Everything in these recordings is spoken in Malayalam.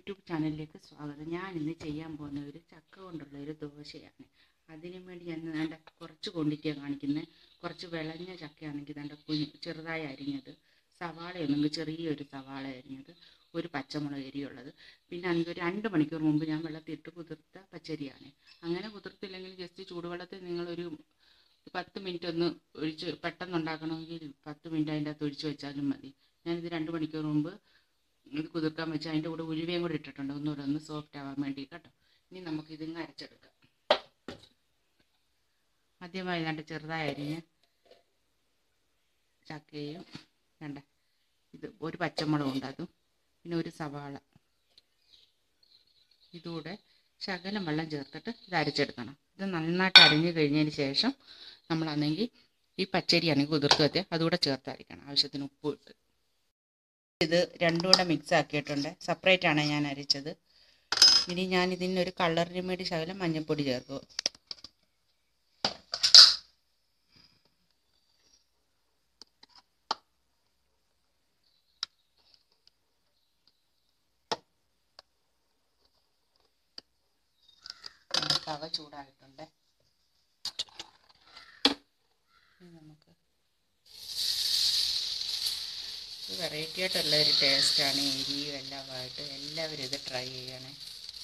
യൂട്യൂബ് ചാനലിലേക്ക് സ്വാഗതം ഞാൻ ഇന്ന് ചെയ്യാൻ പോകുന്ന ഒരു ചക്ക കൊണ്ടുള്ള ഒരു ദോശയാണ് അതിനു വേണ്ടി ഞാൻ വേണ്ട കുറച്ച് ക്വാണ്ടിറ്റിയാണ് കാണിക്കുന്നത് കുറച്ച് വിളഞ്ഞ ചക്കയാണെങ്കിൽ വേണ്ട കുഞ്ഞ് ചെറുതായി അരിഞ്ഞത് സവാളയൊന്നെങ്കിൽ ചെറിയൊരു സവാള അരിഞ്ഞത് ഒരു പച്ചമുളക് എരിയുള്ളത് പിന്നെ ആണെങ്കിൽ ഒരു രണ്ട് മണിക്കൂർ മുമ്പ് ഞാൻ വെള്ളത്തിട്ട് കുതിർത്ത പച്ചരിയാണ് അങ്ങനെ കുതിർത്തില്ലെങ്കിൽ ജസ്റ്റ് ചൂടുവെള്ളത്തിൽ നിങ്ങളൊരു പത്ത് മിനിറ്റ് ഒന്ന് ഒഴിച്ച് പെട്ടെന്ന് ഉണ്ടാക്കണമെങ്കിൽ പത്ത് മിനിറ്റ് അതിൻ്റെ അകത്ത് ഒഴിച്ച് വെച്ചാലും മതി ഞാനിത് രണ്ട് മണിക്കൂർ മുമ്പ് ഇത് കുതിർക്കാൻ വെച്ച് അതിൻ്റെ കൂടെ ഉലുവയും കൂടെ ഇട്ടിട്ടുണ്ട് ഒന്നുകൂടെ ഒന്ന് സോഫ്റ്റ് ആവാൻ വേണ്ടി കേട്ടോ ഇനി നമുക്ക് ഇതിങ്ങ് അരച്ചെടുക്കാം ആദ്യമായി രണ്ട് ചെറുതായി അരിഞ്ഞ് ചക്കയും വേണ്ട ഇത് ഒരു പച്ചമുളക് ഉണ്ട് അതും പിന്നെ ഒരു സവാള ഇതുകൂടെ ശകലം വെള്ളം ചേർത്തിട്ട് ഇത് അരച്ചെടുക്കണം ഇത് നന്നായിട്ട് അരിഞ്ഞ് കഴിഞ്ഞതിന് ശേഷം നമ്മളാണെങ്കിൽ ഈ പച്ചരിയാണെങ്കിൽ കുതിർത്ത് വെച്ച് അതുകൂടെ ചേർത്ത് അരിക്കണം ആവശ്യത്തിന് ഉപ്പ് ഇട്ട് ഇത് രണ്ടും കൂടെ മിക്സ് ആക്കിയിട്ടുണ്ട് സെപ്പറേറ്റ് ആണ് ഞാൻ അരിച്ചത് ഇനി ഞാൻ ഇതിന് ഒരു കളറിന് വേണ്ടി ശകലം മഞ്ഞൾപ്പൊടി ചേർക്കും തവ ചൂടായിട്ടുണ്ട് ഇനി നമുക്ക് ഇത് വെറൈറ്റി ആയിട്ടുള്ള ഒരു ടേസ്റ്റാണ് എരിയും എല്ലാമായിട്ട് എല്ലാവരും ഇത് ട്രൈ ചെയ്യണേ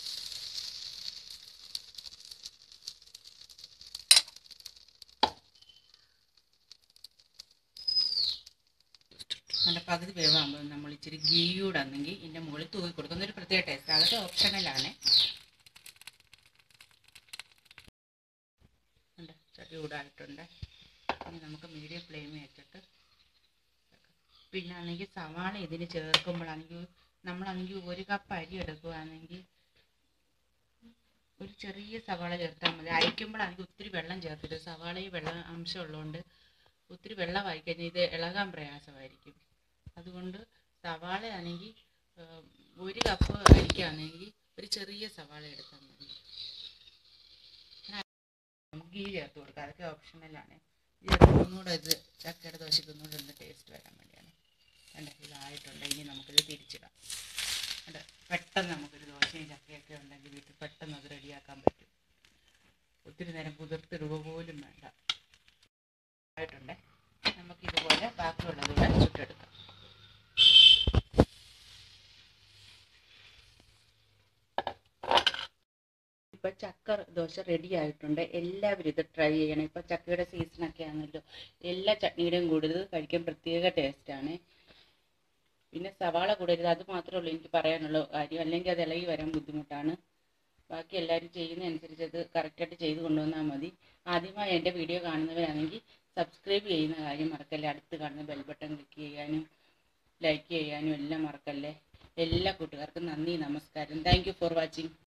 നല്ല പകുതി വേവാകുമ്പോൾ നമ്മൾ ഇച്ചിരി ഗീയൂടെ ആണെങ്കിൽ ഇതിൻ്റെ മുകളിൽ തൂക്കി കൊടുക്കുന്ന ഒരു പ്രത്യേക ടേസ്റ്റ് അതൊക്കെ ഓപ്ഷണലാണ് ഉണ്ട് ചൂടായിട്ടുണ്ട് ഇനി നമുക്ക് മീഡിയം ഫ്ലെയിമിൽ വെച്ചിട്ട് പിന്നെ ആണെങ്കിൽ സവാള ഇതിന് ചേർക്കുമ്പോഴാണെങ്കിൽ നമ്മളാണെങ്കിൽ ഒരു കപ്പ് അരി എടുക്കുകയാണെങ്കിൽ ഒരു ചെറിയ സവാള ചേർത്താൽ മതി അരിക്കുമ്പോഴാണെങ്കിൽ ഒത്തിരി വെള്ളം ചേർത്തിട്ട് സവാളയിൽ വെള്ളം അംശം ഉള്ളതുകൊണ്ട് ഒത്തിരി വെള്ളമായി കഴിഞ്ഞാൽ ഇത് ഇളകാൻ പ്രയാസമായിരിക്കും അതുകൊണ്ട് സവാള ആണെങ്കിൽ ഒരു കപ്പ് അരിക്കുകയാണെങ്കിൽ ഒരു ചെറിയ സവാള എടുത്താൽ മതി ഗീ ചേർത്ത് കൊടുക്കുക അതൊക്കെ ഓപ്ഷണലാണ് ഒന്നുകൂടെ ഇത് ചക്കയുടെ ദോശയ്ക്ക് ഒന്നുകൂടെ ഒന്ന് ടേസ്റ്റ് വരാൻ വേണ്ടിയാണ് കണ്ട ഇതായിട്ടുണ്ട് ഇനി നമുക്കിത് തിരിച്ചിടാം കണ്ട പെട്ടെന്ന് നമുക്കൊരു ദോശയും ചക്കയൊക്കെ ഉണ്ടെങ്കിൽ വീട്ടിൽ പെട്ടെന്ന് അത് റെഡിയാക്കാൻ പറ്റും ഒത്തിരി നേരം കുതിർത്തിടുക പോലും വേണ്ട ആയിട്ടുണ്ട് നമുക്കിതുപോലെ ബാക്കിയുള്ളതുകൂടെ ചുട്ടെടുക്കാം ഇപ്പം ചക്ക ദോശ റെഡി ആയിട്ടുണ്ട് എല്ലാവരും ഇത് ട്രൈ ചെയ്യണം ഇപ്പം ചക്കയുടെ സീസണൊക്കെ ആണല്ലോ എല്ലാ ചട്നിയുടെയും കൂടരുത് കഴിക്കാൻ പ്രത്യേക ടേസ്റ്റാണ് പിന്നെ സവാള കൂടരുത് അത് മാത്രമേ ഉള്ളൂ എനിക്ക് പറയാനുള്ള കാര്യം അല്ലെങ്കിൽ അത് ഇളകി വരാൻ ബുദ്ധിമുട്ടാണ് ബാക്കി എല്ലാവരും ചെയ്യുന്നതനുസരിച്ച് അത് കറക്റ്റായിട്ട് ചെയ്ത് കൊണ്ടുവന്നാൽ മതി ആദ്യമായി എൻ്റെ വീഡിയോ കാണുന്നവരാണെങ്കിൽ സബ്സ്ക്രൈബ് ചെയ്യുന്ന കാര്യം മറക്കല്ലേ അടുത്ത് കാണുന്ന ബെൽ ബട്ടൺ ക്ലിക്ക് ചെയ്യാനും ലൈക്ക് ചെയ്യാനും എല്ലാം മറക്കല്ലേ എല്ലാ കൂട്ടുകാർക്കും നന്ദി നമസ്കാരം താങ്ക് ഫോർ വാച്ചിങ്